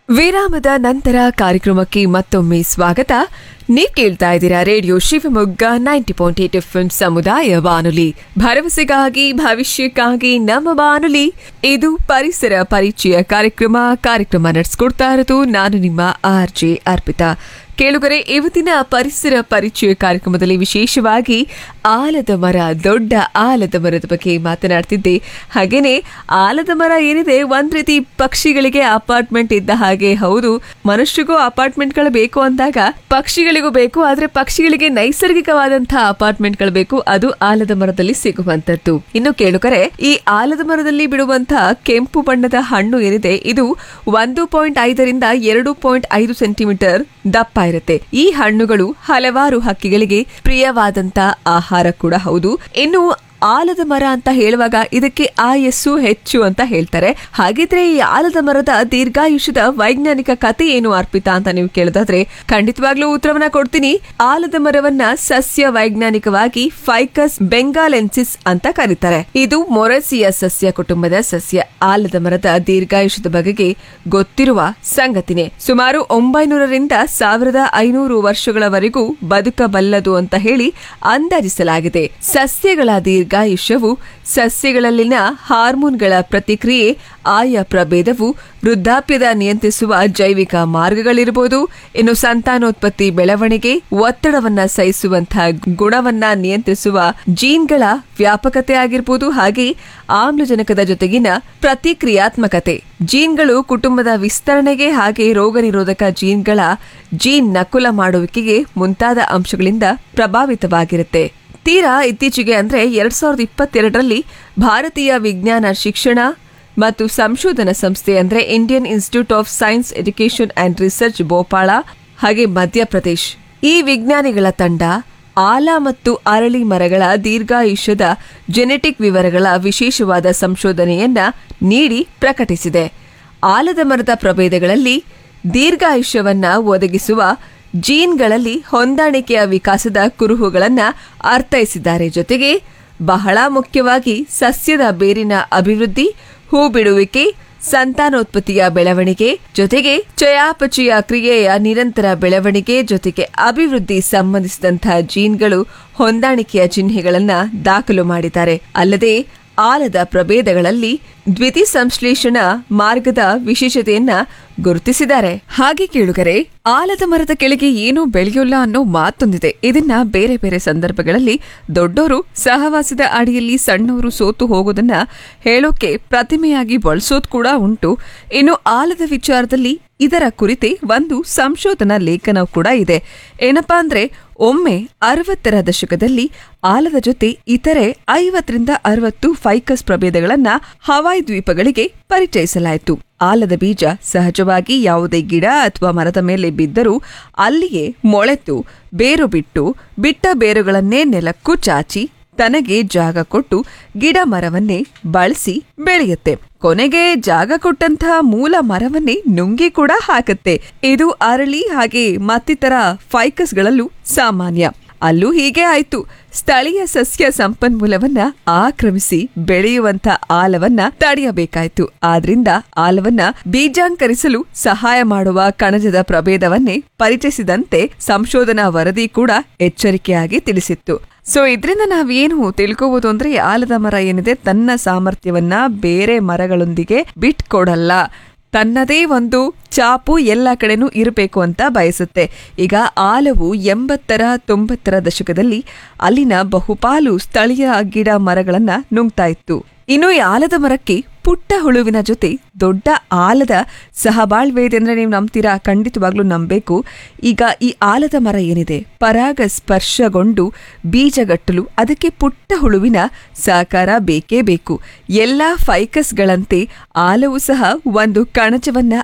ವಿರಾಮದ ನಂತರ ಕಾರ್ಯಕ್ರಮಕ್ಕೆ ಮತ್ತೊಮ್ಮೆ ಸ್ವಾಗತ ನೀವ್ ಕೇಳ್ತಾ ಇದ್ದೀರಾ radio Shivamogga ninety point eight F ಸಮುದಾಯ ಬಾನುಲಿ ಭರವಸೆಗಾಗಿ ಭವಿಷ್ಯಕ್ಕಾಗಿ ನಮ್ಮ ಬಾನುಲಿ ಇದು ಪರಿಸರ ಪರಿಚಯ ಕಾರ್ಯಕ್ರಮ ಕಾರ್ಯಕ್ರಮ ನಡೆಸ್ಕೊಡ್ತಾ ಇರೋದು ನಾನು ನಿಮ್ಮ ಆರ್ ಜೆ ಅರ್ಪಿತಾ ಕೇಳುಗರೆ ಇವತ್ತಿನ ಪರಿಸರ ಪರಿಚಯ ಕಾರ್ಯಕ್ರಮದಲ್ಲಿ ವಿಶೇಷವಾಗಿ ಆಲದ ಮರ ದೊಡ್ಡ ಆಲದ ಮರದ ಬಗ್ಗೆ ಮಾತನಾಡ್ತಿದ್ದೆ ಹಾಗೇನೆ ಆಲದ ಮರ ಏನಿದೆ ಒಂದ್ ರೀತಿ ಪಕ್ಷಿಗಳಿಗೆ ಅಪಾರ್ಟ್ಮೆಂಟ್ ಇದ್ದ ಹಾಗೆ ಹೌದು ಮನುಷ್ಯರಿಗೂ ಅಪಾರ್ಟ್ಮೆಂಟ್ಗಳು ಬೇಕು ಅಂದಾಗ ಪಕ್ಷಿಗಳಿಗೂ ಬೇಕು ಆದ್ರೆ ಪಕ್ಷಿಗಳಿಗೆ ನೈಸರ್ಗಿಕವಾದಂತಹ ಅಪಾರ್ಟ್ಮೆಂಟ್ಗಳು ಬೇಕು ಅದು ಆಲದ ಮರದಲ್ಲಿ ಸಿಗುವಂತದ್ದು ಇನ್ನು ಕೇಳುಗರೆ ಈ ಆಲದ ಮರದಲ್ಲಿ ಬಿಡುವಂತಹ ಕೆಂಪು ಬಣ್ಣದ ಹಣ್ಣು ಏನಿದೆ ಇದು ಒಂದು ಪಾಯಿಂಟ್ ಐದರಿಂದ ಎರಡು ಪಾಯಿಂಟ್ ಐದು ಸೆಂಟಿಮೀಟರ್ ದಪ್ಪ ಇರುತ್ತೆ ಈ ಹಣ್ಣುಗಳು ಹಲವಾರು ಹಕ್ಕಿಗಳಿಗೆ ಪ್ರಿಯವಾದಂತ ಆಹಾರ ಕೂಡ ಹೌದು ಇನ್ನು ಆಲದ ಮರ ಅಂತ ಹೇಳುವಾಗ ಇದಕ್ಕೆ ಆಯಸ್ಸು ಹೆಚ್ಚು ಅಂತ ಹೇಳ್ತಾರೆ ಹಾಗಿದ್ರೆ ಈ ಆಲದ ಮರದ ದೀರ್ಘಾಯುಷ್ಯದ ವೈಜ್ಞಾನಿಕ ಕಥೆ ಏನು ಅರ್ಪಿತಾ ಅಂತ ನೀವು ಕೇಳೋದಾದ್ರೆ ಖಂಡಿತವಾಗ್ಲೂ ಉತ್ತರವನ್ನ ಕೊಡ್ತೀನಿ ಆಲದ ಮರವನ್ನ ಸಸ್ಯ ವೈಜ್ಞಾನಿಕವಾಗಿ ಫೈಕಸ್ ಬೆಂಗಾಲೆನ್ಸಿಸ್ ಅಂತ ಕರೀತಾರೆ ಇದು ಮೊರಸಿಯ ಸಸ್ಯ ಕುಟುಂಬದ ಸಸ್ಯ ಆಲದ ಮರದ ದೀರ್ಘಾಯುಷ್ಯದ ಬಗೆಗೆ ಗೊತ್ತಿರುವ ಸಂಗತಿನೇ ಸುಮಾರು ಒಂಬೈನೂರರಿಂದ ಸಾವಿರದ ಐನೂರು ವರ್ಷಗಳವರೆಗೂ ಬದುಕಬಲ್ಲದು ಅಂತ ಹೇಳಿ ಅಂದಾಜಿಸಲಾಗಿದೆ ಸಸ್ಯಗಳ ದೀರ್ಘಾಯುಷ್ಯವು ಸಸ್ಯಗಳಲ್ಲಿನ ಹಾರ್ಮೋನ್ಗಳ ಪ್ರತಿಕ್ರಿಯೆ ಆಯಾ ಪ್ರಭೇದವು ವೃದ್ಧಾಪ್ಯದ ನಿಯಂತ್ರಿಸುವ ಜೈವಿಕ ಮಾರ್ಗಗಳಿರಬಹುದು ಇನ್ನು ಸಂತಾನೋತ್ಪತ್ತಿ ಬೆಳವಣಿಗೆ ಒತ್ತಡವನ್ನ ಸಹಿಸುವಂತಹ ಗುಣವನ್ನ ನಿಯಂತ್ರಿಸುವ ಜೀನ್ಗಳ ವ್ಯಾಪಕತೆ ಆಗಿರ್ಬೋದು ಹಾಗೆ ಆಮ್ಲಜನಕದ ಜೊತೆಗಿನ ಪ್ರತಿಕ್ರಿಯಾತ್ಮಕತೆ ಜೀನ್ಗಳು ಕುಟುಂಬದ ವಿಸ್ತರಣೆಗೆ ಹಾಗೆ ರೋಗ ನಿರೋಧಕ ಜೀನ್ಗಳ ಜೀನ್ ನಕುಲ ಮಾಡುವಿಕೆಗೆ ಮುಂತಾದ ಅಂಶಗಳಿಂದ ಪ್ರಭಾವಿತವಾಗಿರುತ್ತೆ ತೀರಾ ಇತ್ತೀಚೆಗೆ ಅಂದ್ರೆ ಎರಡ್ ಸಾವಿರದ ಇಪ್ಪತ್ತೆರಡರಲ್ಲಿ ಭಾರತೀಯ ವಿಜ್ಞಾನ ಶಿಕ್ಷಣ ಮತ್ತು ಸಂಶೋಧನಾ ಸಂಸ್ಥೆ ಅಂದ್ರೆ Indian institute of science education and research Bhopal ಹಾಗೆ ಮಧ್ಯಪ್ರದೇಶ್ ಈ ವಿಜ್ಞಾನಿಗಳ ತಂಡ ಆಲ ಮತ್ತು ಅರಳಿ ಮರಗಳ ದೀರ್ಘಾಯುಷ್ಯದ ಜೆನೆಟಿಕ್ ವಿವರಗಳ ವಿಶೇಷವಾದ ಸಂಶೋಧನೆಯನ್ನ ನೀಡಿ ಪ್ರಕಟಿಸಿದೆ ಆಲದ ಮರದ ಪ್ರಭೇದಗಳಲ್ಲಿ ದೀರ್ಘಾಯುಷ್ಯವನ್ನ ಒದಗಿಸುವ ಜೀನ್ಗಳಲ್ಲಿ ಹೊಂದಾಣಿಕೆಯ ವಿಕಾಸದ ಕುರುಹುಗಳನ್ನ ಅರ್ಥೈಸಿದ್ದಾರೆ ಜೊತೆಗೆ ಬಹಳ ಮುಖ್ಯವಾಗಿ ಸಸ್ಯದ ಬೇರಿನ ಅಭಿವೃದ್ಧಿ ಹೂ ಬಿಡುವಿಕೆ ಸಂತಾನೋತ್ಪತ್ತಿಯ ಬೆಳವಣಿಗೆ ಜೊತೆಗೆ ಚಯಾಪಚಯ ಕ್ರಿಯೆಯ ನಿರಂತರ ಬೆಳವಣಿಗೆ ಜೊತೆಗೆ ಅಭಿವೃದ್ಧಿ ಸಂಬಂಧಿಸಿದಂತಹ ಜೀನ್ಗಳು ಹೊಂದಾಣಿಕೆಯ ಚಿಹ್ನೆಗಳನ್ನ ದಾಖಲು ಮಾಡಿದ್ದಾರೆ ಅಲ್ಲದೆ ಆಲದ ಪ್ರಭೇದಗಳಲ್ಲಿ ದ್ವಿತಿ ಸಂಶ್ಲೇಷಣ ಮಾರ್ಗದ ವಿಶೇಷತೆಯನ್ನ ಗುರುತಿಸಿದ್ದಾರೆ ಹಾಗೆ ಕೇಳುಗರೆ ಆಲದ ಮರದ ಕೆಳಗೆ ಏನೂ ಬೆಳೆಯೋಲ್ಲ ಅನ್ನೋ ಮಾತೊಂದಿದೆ ಇದನ್ನ ಬೇರೆ ಬೇರೆ ಸಂದರ್ಭಗಳಲ್ಲಿ ದೊಡ್ಡೋರು ಸಹವಾಸದ ಅಡಿಯಲ್ಲಿ ಸಣ್ಣವರು ಸೋತು ಹೋಗೋದನ್ನ ಹೇಳೋಕೆ ಪ್ರತಿಮೆಯಾಗಿ ಬಳಸೋದ್ ಕೂಡ ಉಂಟು ಇನ್ನು ಆಲದ ವಿಚಾರದಲ್ಲಿ ಇದರ ಕುರಿತೆ ಒಂದು ಸಂಶೋಧನಾ ಲೇಖನ ಕೂಡ ಇದೆ ಏನಪ್ಪಾ ಅಂದ್ರೆ ಒಮ್ಮೆ ಅರವತ್ತರ ದಶಕದಲ್ಲಿ ಆಲದ ಜೊತೆ ಇತರೆ ಐವತ್ತರಿಂದ ಅರವತ್ತು ಫೈಕಸ್ ಪ್ರಭೇದಗಳನ್ನ ಹವಾಯ್ ದ್ವೀಪಗಳಿಗೆ ಪರಿಚಯಿಸಲಾಯಿತು ಆಲದ ಬೀಜ ಸಹಜವಾಗಿ ಯಾವುದೇ ಗಿಡ ಅಥವಾ ಮರದ ಮೇಲೆ ಬಿದ್ದರೂ ಅಲ್ಲಿಯೇ ಮೊಳೆತು ಬೇರು ಬಿಟ್ಟು ಬಿಟ್ಟ ಬೇರುಗಳನ್ನೇ ನೆಲಕ್ಕೂ ಚಾಚಿ ತನಗೆ ಜಾಗ ಕೊಟ್ಟು ಗಿಡ ಮರವನ್ನೇ ಬಳಸಿ ಬೆಳೆಯುತ್ತೆ ಕೊನೆಗೆ ಜಾಗ ಕೊಟ್ಟಂತಹ ಮೂಲ ಮರವನ್ನೇ ನುಂಗಿ ಕೂಡ ಹಾಕುತ್ತೆ ಇದು ಅರಳಿ ಹಾಗೆ ಮತ್ತಿತರ ಫೈಕಸ್ಗಳಲ್ಲೂ ಸಾಮಾನ್ಯ ಅಲ್ಲೂ ಹೀಗೆ ಆಯ್ತು ಸ್ಥಳೀಯ ಸಸ್ಯ ಸಂಪನ್ಮೂಲವನ್ನ ಆಕ್ರಮಿಸಿ ಬೆಳೆಯುವಂತ ಆಲವನ್ನ ತಡೆಯಬೇಕಾಯ್ತು ಆದ್ರಿಂದ ಆಲವನ್ನ ಬೀಜಾಂಕರಿಸಲು ಸಹಾಯ ಮಾಡುವ ಕಣಜದ ಪ್ರಭೇದವನ್ನೇ ಪರಿಚಯಿಸಿದಂತೆ ಸಂಶೋಧನಾ ವರದಿ ಕೂಡ ಎಚ್ಚರಿಕೆಯಾಗಿ ತಿಳಿಸಿತ್ತು ಸೊ ಇದರಿಂದ ನಾವೇನು ತಿಳ್ಕೋಬಹುದು ಅಂದ್ರೆ ಆಲದ ಮರ ಏನಿದೆ ತನ್ನ ಸಾಮರ್ಥ್ಯವನ್ನ ಬೇರೆ ಮರಗಳೊಂದಿಗೆ ಬಿಟ್ಕೊಡಲ್ಲ ತನ್ನದೇ ಒಂದು ಚಾಪು ಎಲ್ಲ ಕಡೆನೂ ಇರಬೇಕು ಅಂತ ಬಯಸುತ್ತೆ ಈಗ ಆಲವು ಎಂಬತ್ತರ ತೊಂಬತ್ತರ ದಶಕದಲ್ಲಿ ಅಲ್ಲಿನ ಬಹುಪಾಲು ಸ್ಥಳೀಯ ಗಿಡ ಮರಗಳನ್ನ ನುಂಗ್ತಾ ಇತ್ತು ಇನ್ನು ಈ ಆಲದ ಮರಕ್ಕೆ ಪುಟ್ಟ ಹುಳುವಿನ ಜೊತೆ ದೊಡ್ಡ ಆಲದ ಸಹಬಾಳ್ವೆ ಇದೆ ಅಂದ್ರೆ ನೀವು ನಂಬ್ತೀರಾ ಖಂಡಿತವಾಗ್ಲೂ ನಂಬಬೇಕು ಈಗ ಈ ಆಲದ ಮರ ಏನಿದೆ ಪರಾಗ ಸ್ಪರ್ಶಗೊಂಡು ಬೀಜಗಟ್ಟಲು ಅದಕ್ಕೆ ಪುಟ್ಟ ಹುಳುವಿನ ಸಹಕಾರ ಬೇಕೇ ಬೇಕು ಎಲ್ಲಾ ಫೈಕಸ್ಗಳಂತೆ ಆಲವು ಸಹ ಒಂದು ಕಣಜವನ್ನ